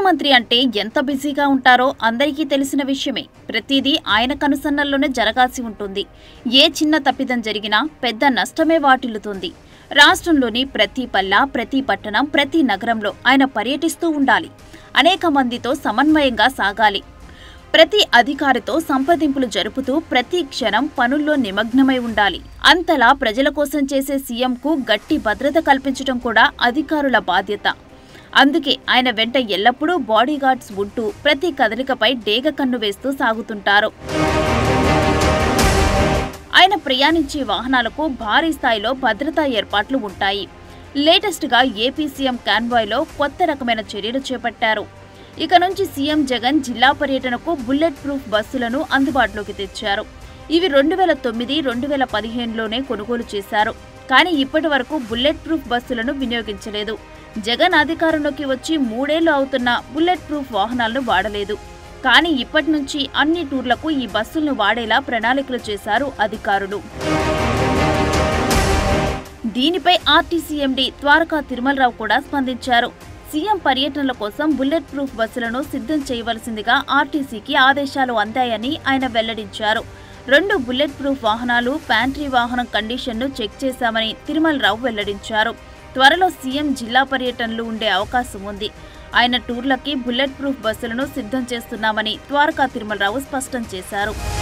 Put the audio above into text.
ముఖ్యమంత్రి అంటే ఎంత బిజీగా ఉంటారో అందరికీ తెలిసిన విషయమే ప్రతిదీ ఆయన కనుసన్నల్లోనే జరగాల్సి ఉంటుంది ఏ చిన్న తప్పిదం జరిగినా పెద్ద నష్టమే వాటిల్లుతుంది రాష్ట్రంలోని ప్రతి పల్ల ప్రతి పట్టణం ప్రతి నగరంలో ఆయన పర్యటిస్తూ ఉండాలి అనేక మందితో సమన్వయంగా సాగాలి ప్రతి అధికారితో సంప్రదింపులు జరుపుతూ ప్రతి క్షణం పనుల్లో నిమగ్నమై ఉండాలి అంతలా ప్రజల కోసం చేసే సీఎంకు గట్టి భద్రత కల్పించడం కూడా అధికారుల బాధ్యత అందుకే ఆయన వెంట ఎల్లప్పుడూ బాడీగార్డ్స్ ఉంటూ ప్రతి కదలికపై డేగ కన్ను వేస్తూ సాగుతుంటారు ఆయన ప్రయాణించే వాహనాలకు భారీ స్థాయిలో భద్రతా ఏర్పాట్లు ఉంటాయి లేటెస్ట్గా ఏపీ సీఎం కాన్వాయ్లో కొత్త రకమైన చర్యలు చేపట్టారు ఇక నుంచి సీఎం జగన్ జిల్లా పర్యటనకు బుల్లెట్ ప్రూఫ్ బస్సులను అందుబాటులోకి తెచ్చారు ఇవి రెండు వేల తొమ్మిది రెండు వేల పదిహేనులోనే కొనుగోలు చేశారు కానీ ఇప్పటి వరకు బుల్లెట్ ప్రూఫ్ బస్సులను వినియోగించలేదు జగన్ అధికారంలోకి వచ్చి మూడేళ్లు అవుతున్న బుల్లెట్ ప్రూఫ్ వాహనాలను వాడలేదు కానీ ఇప్పటి నుంచి అన్ని టూర్లకు ఈ బస్సులను వాడేలా ప్రణాళికలు చేశారు అధికారులు దీనిపై ఆర్టీసీ ఎండీ ద్వారకా తిరుమలరావు కూడా స్పందించారు సీఎం పర్యటనల కోసం బుల్లెట్ ప్రూఫ్ బస్సులను సిద్ధం చేయవలసిందిగా ఆర్టీసీకి ఆదేశాలు అందాయని ఆయన వెల్లడించారు రెండు బుల్లెట్ ప్రూఫ్ వాహనాలు ప్యాంట్రీ వాహనం కండిషన్ను చెక్ చేశామని తిరుమలరావు వెల్లడించారు త్వరలో సీఎం జిల్లా పర్యటనలు ఉండే అవకాశం ఉంది ఆయన టూర్లకి బుల్లెట్ ప్రూఫ్ బస్సులను సిద్ధం చేస్తున్నామని ద్వారకా తిరుమలరావు స్పష్టం చేశారు